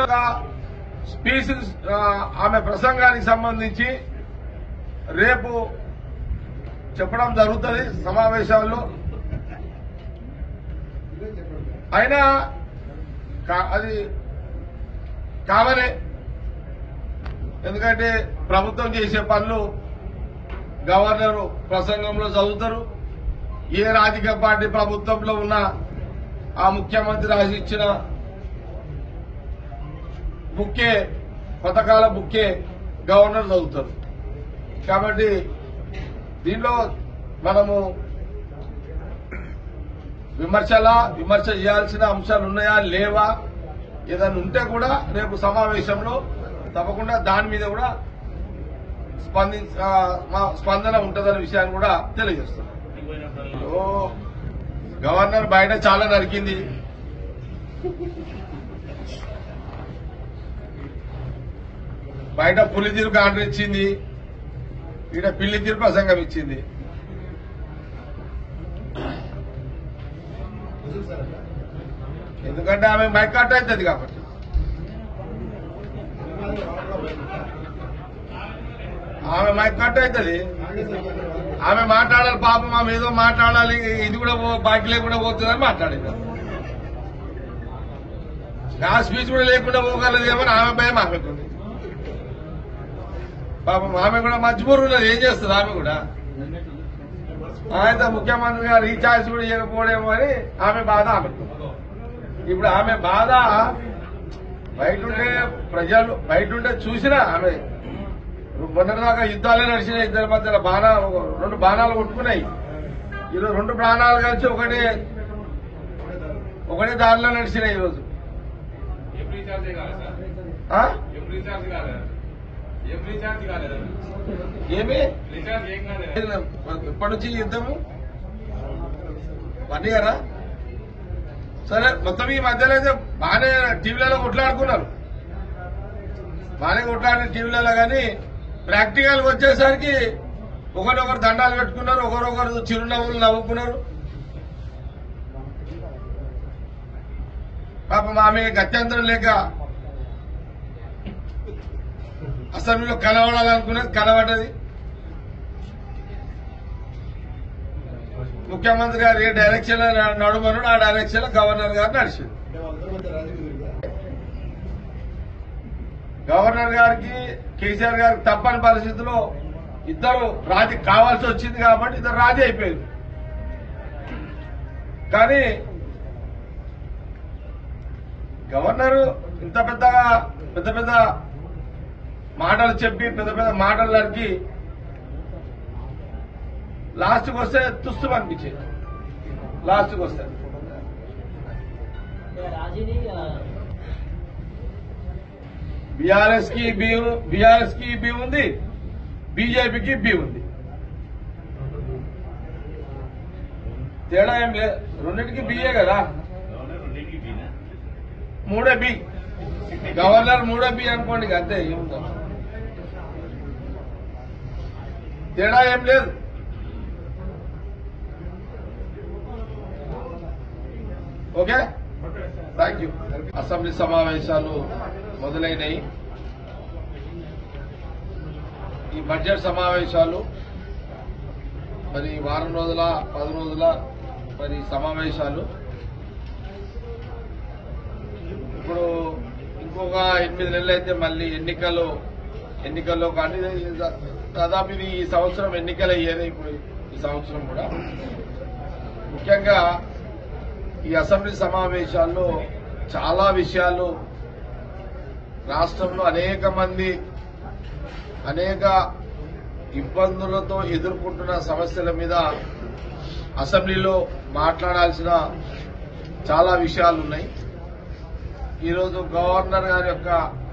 యొక్క స్పీచ్ ఆ, ఆమె ప్రసంగానికి సంబంధించి రేపు చెప్పడం జరుగుతుంది సమావేశాల్లో అయినా కా- అది కావలే ఎందుకంటే ప్రభుత్వం చేసే పనులు గవర్నర్ ప్రసంగంలో చదువుతారు ఏ రాజకీయ పార్టీ ప్రభుత్వంలో ఉన్న ఆ ముఖ్యమంత్రి రాసి ఇచ్చిన బుక్కే పథకాల బుక్కే గవర్నర్ చదువుతారు కాబట్టి దీనిలో మనము విమర్శలా విమర్శ చేయాల్సిన అంశాలు ఉన్నాయా లేవా ఏదైనా ఉంటే కూడా రేపు సమావేశంలో తప్పకుండా దాని మీద కూడా స్పందించ ఆ, మా స్పందన ఉంటుందనే విషయాన్ని కూడా తెలియజేస్తున్నాం ఓ గవర్నర్ బయట చాలా నరికింది బయట పులి తీరు ఆర్డర్ ఇచ్చింది ఈడ పిల్లి తీరు ప్రసంగం ఇచ్చింది ఎందుకంటే ఆమె మైకాట్ అవుతుంది కాబట్టి ఆమె మైకాట్ అవుతుంది ఆమె మాట్లాడాలి పాపం ఆమె ఏదో మాట్లాడాలి ఇది కూడా పో- బాకీ లేకుండా పోతుందని మాట్లాడింది నా స్పీచ్ కూడా లేకుండా పోగలదేమో అని ఆమె భయం ఆమెకుంది పాపం ఆమె కూడా మజ్బూర్ ఉన్నది ఏం చేస్తుంది ఆమె కూడా ఆయన ముఖ్యమంత్రి గారు రీఛార్జ్ కూడా ఇవ్వకపోవడేమో అని ఆమె బాధ ఆమెకు ఇప్పుడు ఆమె బాధ బయట ఉండే ప్రజలు బయట ఉండే చూసినా ఆమె మొన్నటిదాకా యుద్ధాలే నడిచినాయి ఇద్దరి మధ్యలో బాణాలు రెండు బాణాలు కొట్టుకున్నాయి ఈరోజు రెండు ప్రాణాలు కలిసి ఒకటే ఒకటే దారిలో నడిచినాయి ఈరోజు ఏం రీఛార్జ్ కాలేదు సార్ ఆ? ఏం రీఛార్జ్ కాలేదు ఏం రీఛార్జ్ కాలేదు ఏమి రీఛార్జ్ ఏం కాలేదు ఎప్పటి నుంచి యుద్ధము వన్ ఇయరా సరే మొత్తం ఈ మధ్యలో అయితే బాగానే టీవీలలో కొట్లాడుకున్నారు బాగానే కొట్లాడిన టీవీలలో కానీ ప్రాక్టికల్ వచ్చేసరికి ఒకరొకరు దండాలు పెట్టుకున్నారు ఒకరొకరు చిరునవ్వులు నవ్వుకున్నారు పాపం ఆమె గత్యంతరం లేక అసెంబ్లీలో కనబడాలనుకున్నది కనబడ్డది ముఖ్యమంత్రి గారు ఏ డైరెక్షన్ లో నడుమనుడు ఆ డైరెక్షన్ లో గవర్నర్ గారు నడిచింది గవర్నర్ గారికి కేసీఆర్ గారికి తప్పని పరిస్థితిలో ఇద్దరు రాజీ కావాల్సి వచ్చింది కాబట్టి ఇద్దరు రాజీ అయిపోయారు కానీ గవర్నర్ ఇంత పెద్దగా పెద్ద పెద్ద మాటలు చెప్పి పెద్ద పెద్ద మాటలు నరికి లాస్ట్కి వస్తే తుస్తు అనిపించేది లాస్ట్కి వస్తే రాజీని ఆ, బీఆర్ఎస్ కి బి బీఆర్ఎస్ కి బి ఉంది బీజేపీకి బి ఉంది తేడా ఏం లేదు రెండింటికి బిఏ కదా మూడే బి గవర్నర్ మూడే బి అనుకోండి ఇక అంతే ఏముందో తేడా ఏం లేదు ఓకే థ్యాంక్ యూ అసెంబ్లీ సమావేశాలు మొదలైనవి ఈ బడ్జెట్ సమావేశాలు మరి వారం రోజుల పది రోజుల మరి సమావేశాలు ఇప్పుడు ఇంకొక ఎనిమిది నెలలు అయితే మళ్ళీ ఎన్నికలు ఎన్నికల్లో కానీ దాదాపు ఇది ఈ సంవత్సరం ఎన్నికలు అయ్యేది ఇప్పుడు ఈ సంవత్సరం కూడా ముఖ్యంగా ఈ అసెంబ్లీ సమావేశాల్లో చాలా విషయాలు రాష్ట్రంలో అనేక మంది అనేక ఇబ్బందులతో ఎదుర్కొంటున్న సమస్యల మీద అసెంబ్లీలో మాట్లాడాల్సిన చాలా విషయాలు ఉన్నాయి ఈరోజు గవర్నర్ గారి యొక్క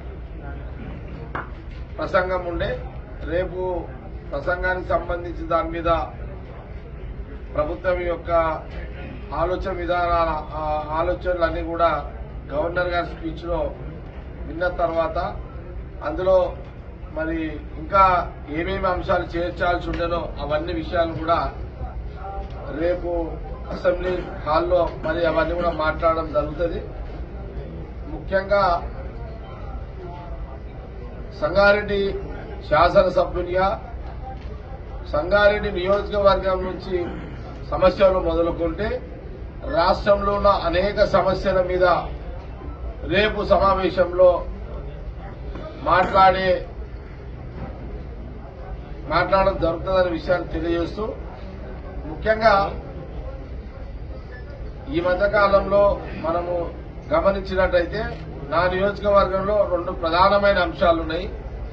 ప్రసంగం ఉండే రేపు ప్రసంగానికి సంబంధించి దాని మీద ప్రభుత్వం యొక్క ఆలోచన విధానాల ఆ ఆలోచనలన్నీ కూడా గవర్నర్ గారి స్పీచ్ లో విన్న తర్వాత అందులో మరి ఇంకా ఏమేమి అంశాలు చేర్చాల్సి ఉండేనో అవన్నీ విషయాలు కూడా రేపు అసెంబ్లీ హాల్లో మరి అవన్నీ కూడా మాట్లాడడం జరుగుతుంది ముఖ్యంగా సంగారెడ్డి శాసనసభ్యునిగా సంగారెడ్డి నియోజకవర్గం నుంచి సమస్యలు మొదలుకుంటే రాష్ట్రంలో ఉన్న అనేక సమస్యల మీద రేపు సమావేశంలో మాట్లాడే మాట్లాడడం జరుగుతుందనే విషయాన్ని తెలియజేస్తూ ముఖ్యంగా ఈ మధ్య కాలంలో మనము గమనించినట్టయితే నా నియోజకవర్గంలో రెండు ప్రధానమైన అంశాలున్నాయి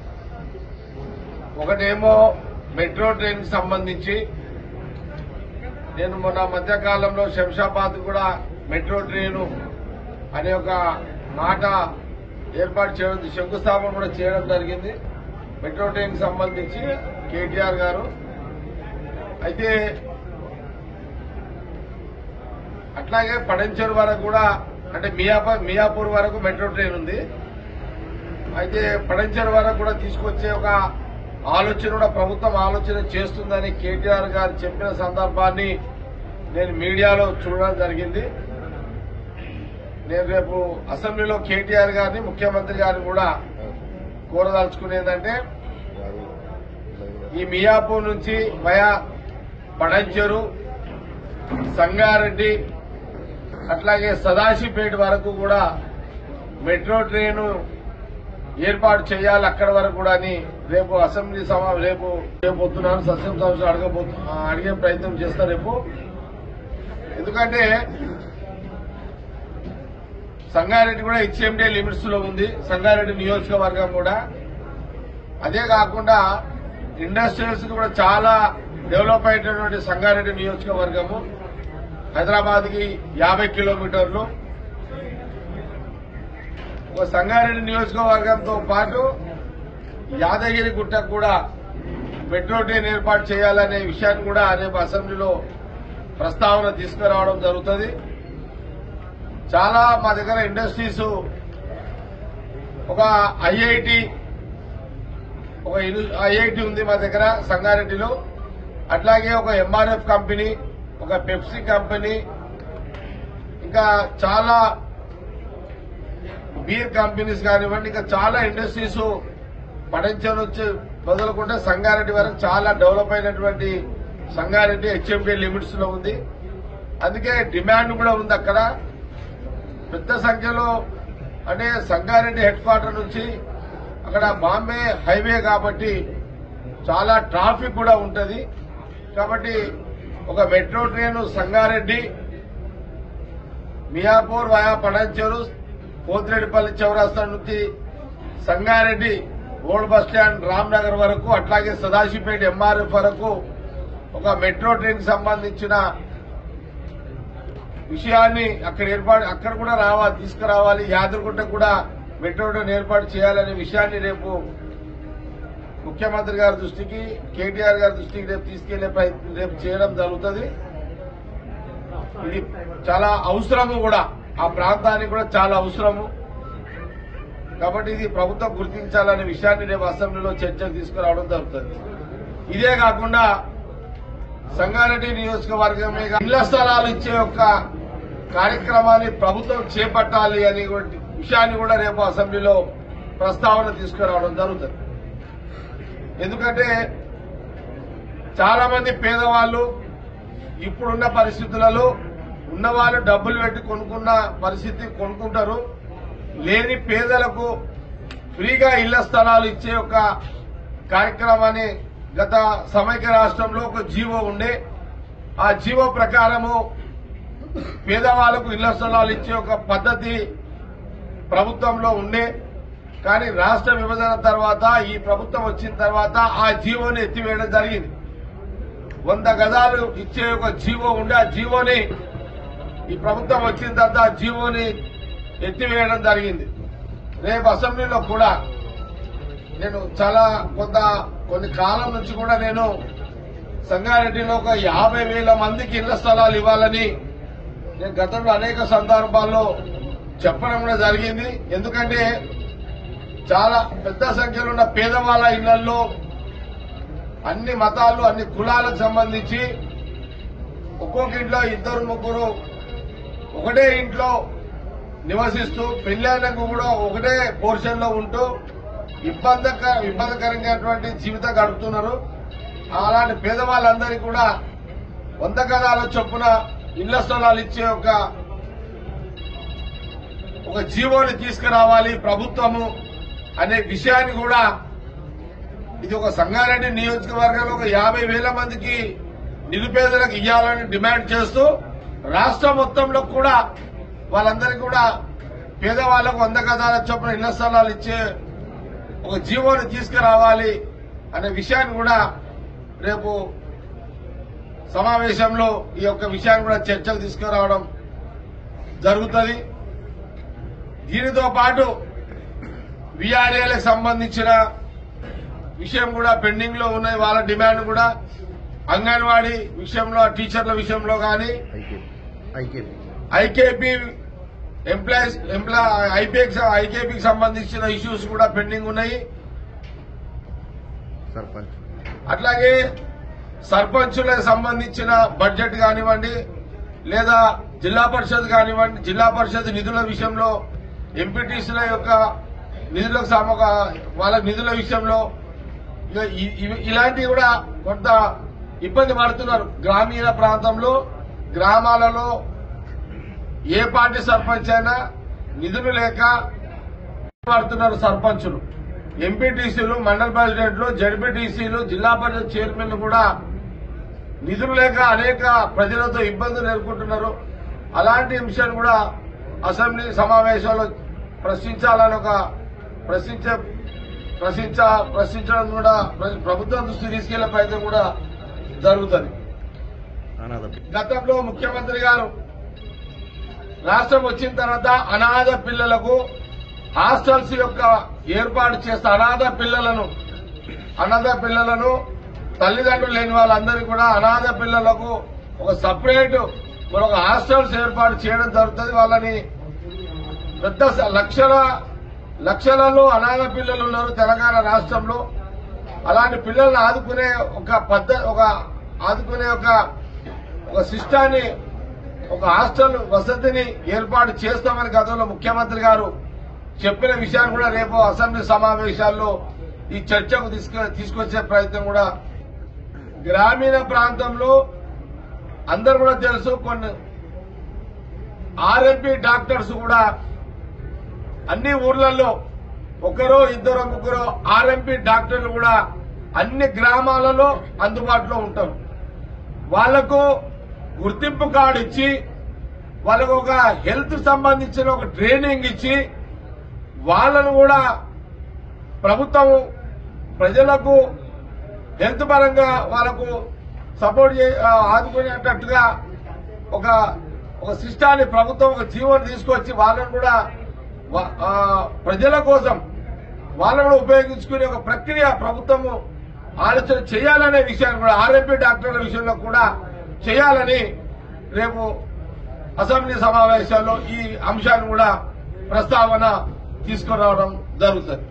ఒకటేమో మెట్రో ట్రైన్ కి సంబంధించి నేను మొన్న మధ్యకాలంలో శంషాబాద్ కూడా మెట్రో ట్రైన్ అనే ఒక మాట ఏర్పాటు చేయడం శంకుస్థాపన కూడా చేయడం జరిగింది మెట్రో ట్రైన్ కి సంబంధించి కేటీఆర్ గారు అయితే అట్లాగే పడంచెరు వరకు కూడా అంటే మియాప మియాపూర్ వరకు మెట్రో ట్రైన్ ఉంది అయితే పడంచెరు వరకు కూడా తీసుకొచ్చే ఒక ఆలోచన కూడా ప్రభుత్వం ఆలోచన చేస్తుందని కేటీఆర్ గారు చెప్పిన సందర్భాన్ని నేను మీడియాలో చూడడం జరిగింది నేను రేపు అసెంబ్లీలో కేటీఆర్ గారిని ముఖ్యమంత్రి గారిని కూడా కోరదలుచుకునేదంటే ఈ మియాపూర్ నుంచి వయా పడంచెరు సంగారెడ్డి అట్లాగే సదాశివపేట వరకు కూడా మెట్రో ట్రైన్ ఏర్పాటు చేయాలి అక్కడ వరకు కూడా అని రేపు అసెంబ్లీ సమా రేపు రేపు పొద్దున సస్యం సంస్థ అడగబోతు అడిగే ప్రయత్నం చేస్తా రేపు ఎందుకంటే సంగారెడ్డి కూడా హెచ్ఎండే లిమిట్స్ లో ఉంది సంగారెడ్డి నియోజకవర్గం కూడా అదే కాకుండా ఇండస్ట్రియల్స్ కూడా చాలా డెవలప్ అయినటువంటి సంగారెడ్డి నియోజకవర్గము హైదరాబాద్ కి యాభై కిలోమీటర్లు ఒక సంగారెడ్డి నియోజకవర్గంతో పాటు యాదగిరి గుట్టకు కూడా మెట్రో ట్రైన్ ఏర్పాటు చేయాలనే విషయాన్ని కూడా రేపు అసెంబ్లీలో ప్రస్తావన తీసుకురావడం జరుగుతుంది చాలా మా దగ్గర ఇండస్ట్రీస్ ఒక ఐఐటి ఒక ఐఐటి ఉంది మా దగ్గర సంగారెడ్డిలో అట్లాగే ఒక ఎంఆర్ఎఫ్ కంపెనీ ఒక పెప్సీ కంపెనీ ఇంకా చాలా బీర్ కంపెనీస్ కానివ్వండి ఇంకా చాలా ఇండస్ట్రీస్ పడించని వచ్చి మొదలుకుంటే సంగారెడ్డి వరకు చాలా డెవలప్ అయినటువంటి సంగారెడ్డి హెచ్ఎండి లిమిట్స్ లో ఉంది అందుకే డిమాండ్ కూడా ఉంది అక్కడ పెద్ద సంఖ్యలో అంటే సంగారెడ్డి హెడ్ క్వార్టర్ నుంచి అక్కడ బాంబే హైవే కాబట్టి చాలా ట్రాఫిక్ కూడా ఉంటది కాబట్టి ఒక metro train Sangareddy Miyapur via Patancheru Pothireddypally Chowrasta నుంచి Sangareddy old bus stand Ramnagar వరకు అట్లాగే సదాశివపేట ఎంఆర్ఎఫ్ వరకు ఒక మెట్రో ట్రైన్ కి సంబంధించిన విషయాన్ని అక్కడ ఏర్పాటు అక్కడ కూడా రావాలి తీసుకురావాలి యాదగిరిగుట్ట కూడా మెట్రో ట్రైన్ ఏర్పాటు చేయాలనే విషయాన్ని రేపు ముఖ్యమంత్రి గారి దృష్టికి కేటీఆర్ గారి దృష్టికి రేపు తీసుకెళ్లే ప్రయత్నం రేపు చేయడం జరుగుతుంది ఇది చాలా అవసరము కూడా ఆ ప్రాంతానికి కూడా చాలా అవసరము కాబట్టి ఇది ప్రభుత్వం గుర్తించాలనే విషయాన్ని రేపు అసెంబ్లీలో చర్చకు తీసుకురావడం జరుగుతుంది ఇదే కాకుండా సంగారెడ్డి నియోజకవర్గమే కాక ఇళ్ల స్థలాలు ఇచ్చే ఒక కార్యక్రమాన్ని ప్రభుత్వం చేపట్టాలి అనే విషయాన్ని కూడా రేపు అసెంబ్లీలో ప్రస్తావన తీసుకురావడం జరుగుతుంది ఎందుకంటే చాలా మంది పేదవాళ్ళు ఇప్పుడున్న పరిస్థితులలో ఉన్నవాళ్ళు డబ్బులు పెట్టి కొనుక్కున్న పరిస్థితి కొనుక్కుంటారు లేని పేదలకు ఫ్రీగా ఇళ్ల స్థలాలు ఇచ్చే ఒక కార్యక్రమాన్ని గత సమైక్య రాష్ట్రంలో ఒక జీవో ఉండే ఆ జీవో ప్రకారము పేదవాళ్లకు ఇళ్ల స్థలాలు ఇచ్చే ఒక పద్ధతి ప్రభుత్వంలో ఉండే కానీ రాష్ట్ర విభజన తర్వాత ఈ ప్రభుత్వం వచ్చిన తర్వాత ఆ జీవోని ఎత్తివేయడం జరిగింది వంద గదాలు ఇచ్చే ఒక జీవో ఉండే ఆ జీవోని ఈ ప్రభుత్వం వచ్చిన తర్వాత ఆ జీవోని ఎత్తివేయడం జరిగింది రేపు అసెంబ్లీలో కూడా నేను చాలా కొంత కొన్ని కాలం నుంచి కూడా నేను సంగారెడ్డిలో ఒక యాభై వేల మందికి ఇళ్ల స్థలాలు ఇవ్వాలని నేను గతంలో అనేక సందర్భాల్లో చెప్పడం కూడా జరిగింది ఎందుకంటే చాలా పెద్ద సంఖ్యలో ఉన్న పేదవాళ్ల ఇళ్లలో అన్ని మతాలు అన్ని కులాలకు సంబంధించి ఒక్కొక్క ఇంట్లో ఇద్దరు ముగ్గురు ఒకటే ఇంట్లో నివసిస్తూ పెళ్ళైనకు కూడా ఒకటే పోర్షన్ లో ఉంటూ ఇబ్బందిక ఇబ్బందికరంగాటువంటి జీవితం గడుపుతున్నారు అలాంటి పేదవాళ్ళందరికీ కూడా వంద గదాల చొప్పున ఇళ్ల స్థలాలు ఇచ్చే ఒక ఒక జీవోని తీసుకురావాలి ప్రభుత్వము అనే విషయాన్ని కూడా ఇది ఒక సంగారెడ్డి నియోజకవర్గంలో ఒక యాభై వేల మందికి నిరుపేదలకు ఇవ్వాలని డిమాండ్ చేస్తూ రాష్ట్రం మొత్తంలో కూడా వాళ్ళందరికీ కూడా పేదవాళ్లకు వంద గదాల చొప్పున ఇళ్ల స్థలాలు ఇచ్చే ఒక జీవోని తీసుకురావాలి అనే విషయాన్ని కూడా రేపు సమావేశంలో ఈ యొక్క విషయాన్ని కూడా చర్చకు తీసుకురావడం జరుగుతుంది దీనితో పాటు విఆర్ఏలకు సంబంధించిన విషయం కూడా పెండింగ్ లో ఉన్నాయి వాళ్ళ డిమాండ్ కూడా అంగన్వాడీ విషయంలో టీచర్ల విషయంలో కానీ ఐకేపీ ఐకేపీ ఎంప్లాయీస్ ఎంప్లా ఐపీఎక్ ఐకేపీకి సంబంధించిన ఇష్యూస్ కూడా పెండింగ్ ఉన్నాయి సర్పంచ్ అట్లాగే సర్పంచులకు సంబంధించిన బడ్జెట్ కానివ్వండి లేదా జిల్లా పరిషత్ కానివ్వండి జిల్లా పరిషత్ నిధుల విషయంలో ఎంపీటీసీల యొక్క నిధులకు సమక వాళ్ళ నిధుల విషయంలో ఇక ఇ- ఇవి- ఇలాంటివి కూడా కొంత ఇబ్బంది పడుతున్నారు గ్రామీణ ప్రాంతంలో గ్రామాలలో ఏ పార్టీ సర్పంచ్ అయినా నిధులు లేక పడుతున్నారు సర్పంచులు ఎంపీటీసీలు మండల ప్రెసిడెంట్లు జడ్పీటీసీలు జిల్లా పరిషత్ చైర్మన్లు కూడా నిధులు లేక అనేక ప్రజలతో ఇబ్బందులు ఎదుర్కొంటున్నారు అలాంటి అంశాన్ని కూడా అసెంబ్లీ సమావేశాల్లో ప్రశ్నించాలని ఒక ప్రశ్నించే ప్రశ్నించ ప్రశ్నించడం కూడా ప్ర- ప్రభుత్వం దృష్టి తీసుకెళ్లే ప్రయత్నం కూడా జరుగుతుంది అనాథ గతంలో ముఖ్యమంత్రి గారు రాష్ట్రం వచ్చిన తర్వాత అనాథ పిల్లలకు హాస్టల్స్ యొక్క ఏర్పాటు చేస్తే అనాథ పిల్లలను అనాథ పిల్లలను తల్లిదండ్రులు లేని వాళ్ళందరికీ కూడా అనాథ పిల్లలకు ఒక సపరేట్ మరొక హాస్టల్స్ ఏర్పాటు చేయడం జరుగుతుంది వాళ్ళని పెద్ద స- లక్షల లక్షలలో అనాథ పిల్లలు ఉన్నారు తెలంగాణ రాష్ట్రంలో అలాంటి పిల్లల్ని ఆదుకునే ఒక పద్ధతి ఒక ఆదుకునే ఒక ఒక సిస్టాన్ని ఒక హాస్టల్ వసతిని ఏర్పాటు చేస్తామని గతంలో ముఖ్యమంత్రి గారు చెప్పిన విషయాన్ని కూడా రేపు అసెంబ్లీ సమావేశాల్లో ఈ చర్చకు తీసుకు తీసుకొచ్చే ప్రయత్నం కూడా గ్రామీణ ప్రాంతంలో అందరు కూడా తెలుసు కొన్ని ఆర్ఎంపీ డాక్టర్స్ కూడా అన్ని ఊర్లలో ఒకరో ఇద్దరు ముగ్గురు ఆర్ఎంపీ డాక్టర్లు కూడా అన్ని గ్రామాలలో అందుబాటులో ఉంటారు వాళ్లకు గుర్తింపు కార్డు ఇచ్చి వాళ్ళకు ఒక హెల్త్ సంబంధించిన ఒక ట్రైనింగ్ ఇచ్చి వాళ్ళను కూడా ప్రభుత్వం ప్రజలకు హెల్త్ పరంగా వాళ్ళకు సపోర్ట్ చే ఆ, ఆదుకునేటట్టుగా ఒక ఒక సిస్టాన్ని ప్రభుత్వం ఒక జీవోని తీసుకొచ్చి వాళ్ళను కూడా వా- ఆ, ప్రజల కోసం వాళ్ళను కూడా ఉపయోగించుకునే ఒక ప్రక్రియ ప్రభుత్వము ఆలోచన చేయాలనే విషయాన్ని కూడా ఆర్ఎంపీ డాక్టర్ల విషయంలో కూడా చేయాలని రేపు అసెంబ్లీ సమావేశాల్లో ఈ అంశాన్ని కూడా ప్రస్తావన తీసుకురావడం జరుగుతుంది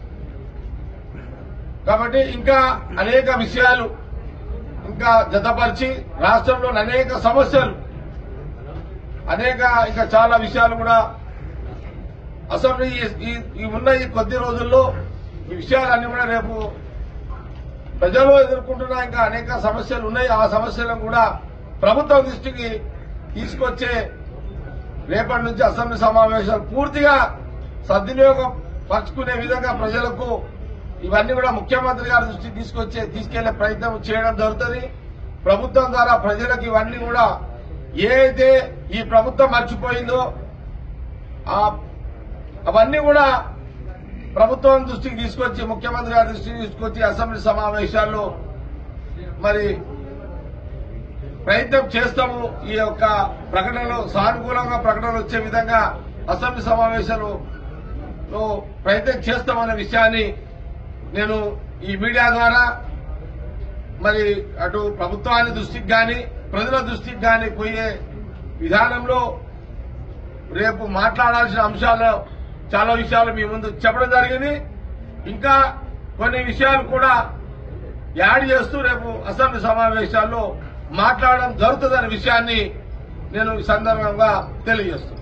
కాబట్టి ఇంకా అనేక విషయాలు ఇంకా జతపరిచి రాష్ట్రంలోని అనేక సమస్యలు అనేక ఇంకా చాలా విషయాలు కూడా అసెంబ్లీ ఈ- ఈ- ఈ ఉన్న ఈ కొద్ది రోజుల్లో ఈ విషయాలన్నీ కూడా రేపు ప్రజలు ఎదుర్కొంటున్న ఇంకా అనేక సమస్యలు ఉన్నాయి ఆ సమస్యలను కూడా ప్రభుత్వం దృష్టికి తీసుకొచ్చే రేపటి నుంచి అసెంబ్లీ సమావేశాలు పూర్తిగా సద్వినియోగం పరుచుకునే విధంగా ప్రజలకు ఇవన్నీ కూడా ముఖ్యమంత్రి గారి దృష్టికి తీసుకొచ్చే తీసుకెళ్లే ప్రయత్నం చేయడం జరుగుతుంది ప్రభుత్వం ద్వారా ప్రజలకు ఇవన్నీ కూడా ఏదైతే ఈ ప్రభుత్వం మర్చిపోయిందో ఆ అవన్నీ కూడా ప్రభుత్వం దృష్టికి తీసుకొచ్చి ముఖ్యమంత్రి గారి దృష్టికి తీసుకొచ్చి అసెంబ్లీ సమావేశాల్లో మరి ప్రయత్నం చేస్తాము ఈ యొక్క ప్రకటనలో సానుకూలంగా ప్రకటనలు వచ్చే విధంగా అసెంబ్లీ సమావేశాలు లో ప్రయత్నం చేస్తామనే విషయాన్ని నేను ఈ మీడియా ద్వారా మరి అటు ప్రభుత్వాన్ని దృష్టికి గాని ప్రజల దృష్టికి గాని పోయే విధానంలో రేపు మాట్లాడాల్సిన అంశాలు చాలా విషయాలు మీ ముందు చెప్పడం జరిగింది ఇంకా కొన్ని విషయాలు కూడా యాడ్ చేస్తూ రేపు అసెంబ్లీ సమావేశాల్లో మాట్లాడడం జరుగుతుందనే విషయాన్ని నేను ఈ సందర్భంగా తెలియజేస్తున్నాను